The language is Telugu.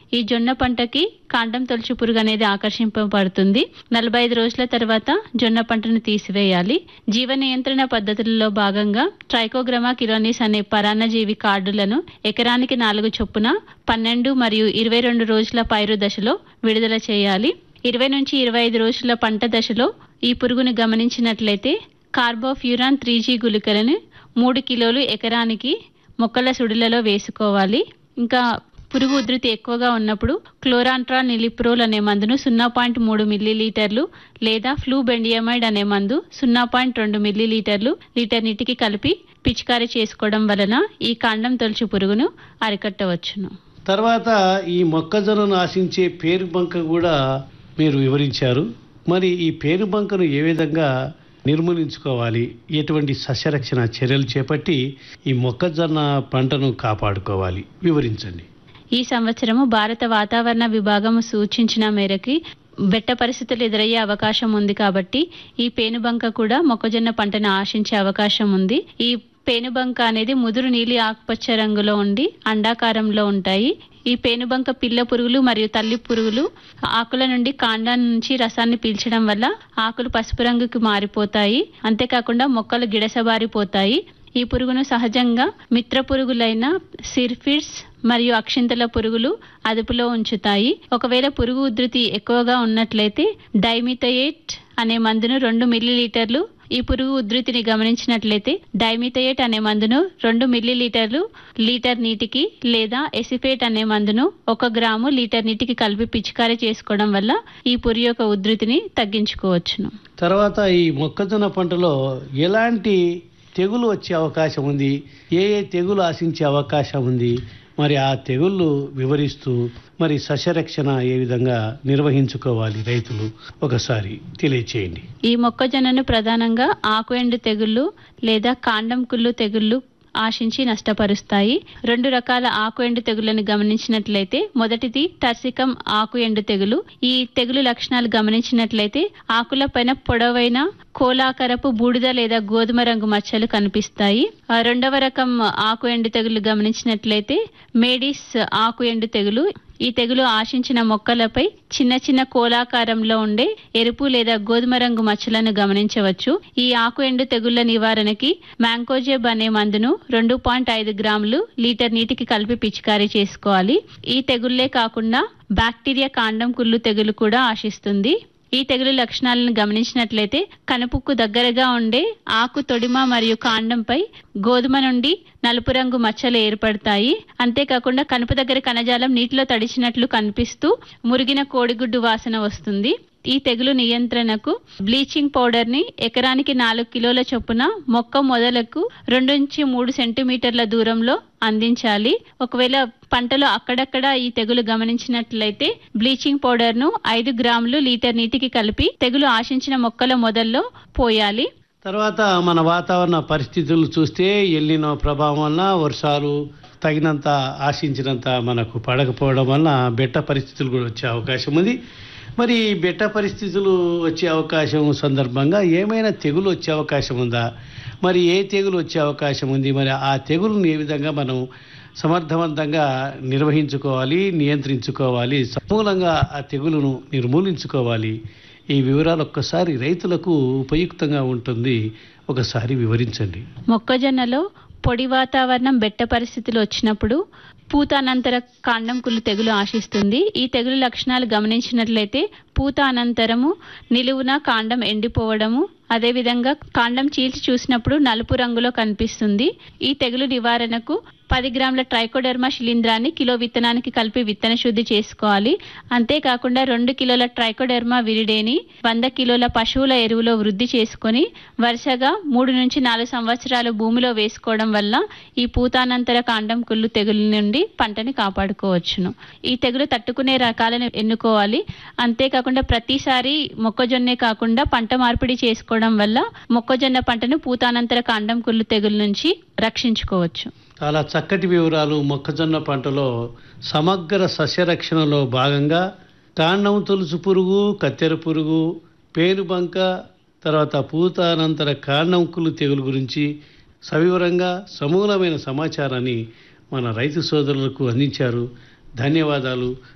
ఈ జొన్న పంటకి కాండం తొలచు పురుగు అనేది ఆకర్షింపబడుతుంది నలభై ఐదు రోజుల తర్వాత జొన్న పంటను తీసివేయాలి జీవ నియంత్రణ పద్ధతులలో భాగంగా ట్రైకోగ్రమా కిలోనిస్ అనే పరాన్నజీవి కార్డులను ఎకరానికి నాలుగు చొప్పున పన్నెండు మరియు ఇరవై రెండు రోజుల పైరు దశలో విడుదల చేయాలి ఇరవై నుంచి ఇరవై ఐదు రోజుల పంట దశలో ఈ పురుగును గమనించినట్లయితే కార్బోఫ్యూరాన్ త్రీ జీ గుళికలను మూడు కిలోలు ఎకరానికి మొక్కల సుడులలో వేసుకోవాలి ఇంకా పురుగు ఉధృతి ఎక్కువగా ఉన్నప్పుడు క్లోరాంట్రాన్ నిలిప్రోల్ అనే మందును సున్నా పాయింట్ మూడు మిల్లీలీటర్లు లేదా ఫ్లూ బెండియమైడ్ అనే మందు సున్నా పాయింట్ రెండు మిల్లీలీటర్లు లీటర్ నీటికి కలిపి పిచికారీ చేసుకోవడం వలన ఈ కాండం తొలచు పురుగును అరికట్టవచ్చును తర్వాత ఈ మొక్కజొన్నను ఆశించే పేరు బంక కూడా మీరు వివరించారు మరి ఈ పేరు బంకను ఏ విధంగా నిర్మూలించుకోవాలి ఎటువంటి సస్యరక్షణ చర్యలు చేపట్టి ఈ మొక్కజొన్న పంటను కాపాడుకోవాలి వివరించండి ఈ సంవత్సరము భారత వాతావరణ విభాగం సూచించిన మేరకి బెట్ట పరిస్థితులు ఎదురయ్యే అవకాశం ఉంది కాబట్టి ఈ పేనుబంక కూడా మొక్కజొన్న పంటను ఆశించే అవకాశం ఉంది ఈ పేనుబంక అనేది ముదురు నీలి ఆకుపచ్చ రంగులో ఉండి అండాకారంలో ఉంటాయి ఈ పేనుబంక పిల్ల పురుగులు మరియు తల్లి పురుగులు ఆకుల నుండి కాండం నుంచి రసాన్ని పీల్చడం వల్ల ఆకులు పసుపు రంగుకి మారిపోతాయి అంతేకాకుండా మొక్కలు గిడసబారిపోతాయి ఈ పురుగును సహజంగా మిత్ర పురుగులైన సిర్ఫిడ్స్ మరియు అక్షింతల పురుగులు అదుపులో ఉంచుతాయి ఒకవేళ పురుగు ఉధృతి ఎక్కువగా ఉన్నట్లయితే డైమిథయేట్ అనే మందును రెండు మిల్లీలీటర్లు ఈ పురుగు ఉధృతిని గమనించినట్లయితే డైమిథయేట్ అనే మందును రెండు మిల్లీలీటర్లు లీటర్ నీటికి లేదా ఎసిఫేట్ అనే మందును ఒక గ్రాము లీటర్ నీటికి కలిపి పిచికారీ చేసుకోవడం వల్ల ఈ పురుగు యొక్క ఉధృతిని తగ్గించుకోవచ్చును తర్వాత ఈ మొక్కజొన్న పంటలో ఎలాంటి తెగులు వచ్చే అవకాశం ఉంది ఏ ఏ తెగులు ఆశించే అవకాశం ఉంది మరి ఆ తెగుళ్ళు వివరిస్తూ మరి సస్యరక్షణ ఏ విధంగా నిర్వహించుకోవాలి రైతులు ఒకసారి తెలియచేయండి ఈ మొక్కజొన్నను ప్రధానంగా ఆకు ఎండు తెగుళ్ళు లేదా కాండం కుళ్ళు తెగుళ్ళు ఆశించి నష్టపరుస్తాయి రెండు రకాల ఆకు ఎండు తెగుళ్లను గమనించినట్లయితే మొదటిది టర్సికం ఆకు ఎండు తెగులు ఈ తెగులు లక్షణాలు గమనించినట్లయితే ఆకుల పైన పొడవైన కోలాకరపు బూడిద లేదా గోధుమ రంగు మచ్చలు కనిపిస్తాయి ఆ రెండవ రకం ఆకు ఎండు తెగులు గమనించినట్లయితే మేడిస్ ఆకు ఎండు తెగులు ఈ తెగులు ఆశించిన మొక్కలపై చిన్న చిన్న కోలాకారంలో ఉండే ఎరుపు లేదా గోధుమ రంగు మచ్చలను గమనించవచ్చు ఈ ఆకు ఎండు తెగుళ్ల నివారణకి మ్యాంకోజెబ్ అనే మందును రెండు పాయింట్ ఐదు గ్రాములు లీటర్ నీటికి కలిపి పిచికారీ చేసుకోవాలి ఈ తెగుళ్లే కాకుండా బ్యాక్టీరియా కాండం కుళ్ళు తెగులు కూడా ఆశిస్తుంది ఈ తెగులు లక్షణాలను గమనించినట్లయితే కనుపుకు దగ్గరగా ఉండే ఆకు తొడిమ మరియు కాండంపై గోధుమ నుండి నలుపు రంగు మచ్చలు ఏర్పడతాయి అంతేకాకుండా కనుపు దగ్గర కణజాలం నీటిలో తడిచినట్లు కనిపిస్తూ మురిగిన కోడిగుడ్డు వాసన వస్తుంది ఈ తెగులు నియంత్రణకు బ్లీచింగ్ పౌడర్ ని ఎకరానికి నాలుగు కిలోల చొప్పున మొక్క మొదలకు రెండు నుంచి మూడు సెంటీమీటర్ల దూరంలో అందించాలి ఒకవేళ పంటలో అక్కడక్కడ ఈ తెగులు గమనించినట్లయితే బ్లీచింగ్ పౌడర్ ను ఐదు గ్రాములు లీటర్ నీటికి కలిపి తెగులు ఆశించిన మొక్కల మొదల్లో పోయాలి తర్వాత మన వాతావరణ పరిస్థితులు చూస్తే ఎల్లినో ప్రభావం వలన వర్షాలు తగినంత ఆశించినంత మనకు పడకపోవడం వలన బెట్ట పరిస్థితులు కూడా వచ్చే అవకాశం ఉంది మరి ఈ బెట్ట పరిస్థితులు వచ్చే అవకాశం సందర్భంగా ఏమైనా తెగులు వచ్చే అవకాశం ఉందా మరి ఏ తెగులు వచ్చే అవకాశం ఉంది మరి ఆ తెగులను ఏ విధంగా మనం సమర్థవంతంగా నిర్వహించుకోవాలి నియంత్రించుకోవాలి సమూలంగా ఆ తెగులును నిర్మూలించుకోవాలి ఈ వివరాలు ఒక్కసారి రైతులకు ఉపయుక్తంగా ఉంటుంది ఒకసారి వివరించండి మొక్కజొన్నలో పొడి వాతావరణం బెట్ట పరిస్థితులు వచ్చినప్పుడు పూత అనంతర కాండం కుళ్ళు తెగులు ఆశిస్తుంది ఈ తెగులు లక్షణాలు గమనించినట్లయితే పూత అనంతరము నిలువున కాండం ఎండిపోవడము అదేవిధంగా కాండం చీల్చి చూసినప్పుడు నలుపు రంగులో కనిపిస్తుంది ఈ తెగులు నివారణకు పది గ్రాముల ట్రైకోడెర్మా శిలీంధ్రాన్ని కిలో విత్తనానికి కలిపి విత్తన శుద్ధి చేసుకోవాలి అంతేకాకుండా రెండు కిలోల ట్రైకోడెర్మా విరిడేని వంద కిలోల పశువుల ఎరువులో వృద్ధి చేసుకొని వరుసగా మూడు నుంచి నాలుగు సంవత్సరాలు భూమిలో వేసుకోవడం వల్ల ఈ పూతానంతర కాండం కుళ్ళు తెగులు నుండి పంటని కాపాడుకోవచ్చును ఈ తెగులు తట్టుకునే రకాలను ఎన్నుకోవాలి అంతేకాకుండా ప్రతిసారి మొక్కజొన్నే కాకుండా పంట మార్పిడి చేసుకోవడం వల్ల మొక్కజొన్న పంటను పూతానంతర కాండం కుళ్ళు తెగులు నుంచి రక్షించుకోవచ్చు చాలా చక్కటి వివరాలు మొక్కజొన్న పంటలో సమగ్ర సస్యరక్షణలో భాగంగా కాండం తొలుసు పురుగు కత్తెర పురుగు పేనుబంక తర్వాత పూత అనంతర కాండంకులు తెగులు గురించి సవివరంగా సమూలమైన సమాచారాన్ని మన రైతు సోదరులకు అందించారు ధన్యవాదాలు